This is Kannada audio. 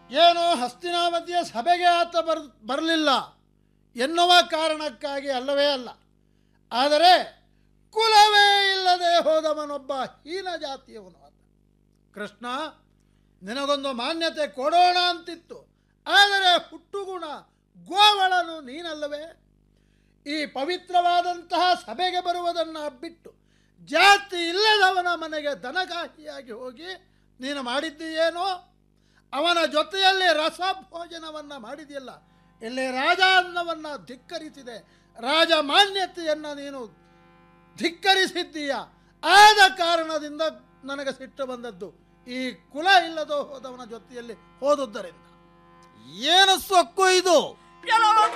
ಏನೋ ಹಸ್ತಿನಾವತಿಯ ಸಭೆಗೆ ಆತ ಬರ್ ಬರಲಿಲ್ಲ ಎನ್ನುವ ಕಾರಣಕ್ಕಾಗಿ ಅಲ್ಲವೇ ಅಲ್ಲ ಆದರೆ ಕುಲವೇ ಇಲ್ಲದೆ ಹೋದವನೊಬ್ಬ ಹೀನ ಜಾತಿಯವನು ಆತ ಕೃಷ್ಣ ನಿನಗೊಂದು ಮಾನ್ಯತೆ ಕೊಡೋಣ ಅಂತಿತ್ತು ಆದರೆ ಹುಟ್ಟುಗುಣ ಗೋವಳನು ನೀನಲ್ಲವೇ ಈ ಪವಿತ್ರವಾದಂತಹ ಸಭೆಗೆ ಬರುವುದನ್ನು ಬಿಟ್ಟು ಜಾತಿ ಇಲ್ಲದವನ ಮನೆಗೆ ದನಗಾಹಿಯಾಗಿ ಹೋಗಿ ನೀನು ಮಾಡಿದ್ದೀಯೇನೋ ಅವನ ಜೊತೆಯಲ್ಲಿ ರಸ ಭೋಜನವನ್ನು ಮಾಡಿದೆಯಲ್ಲ ಇಲ್ಲಿ ರಾಜ ಅನ್ನವನ್ನು ಧಿಕ್ಕರಿಸಿದೆ ರಾಜ ಮಾನ್ಯತೆಯನ್ನು ನೀನು ಧಿಕ್ಕರಿಸಿದ್ದೀಯ ಆದ ಕಾರಣದಿಂದ ನನಗೆ ಸಿಟ್ಟು ಬಂದದ್ದು ಈ ಕುಲ ಇಲ್ಲದೋ ಹೋದವನ ಜೊತೆಯಲ್ಲಿ ಹೋದುದರಿಂದ ಏನು ಸೊಕ್ಕು ಇದು ಕೆಲವು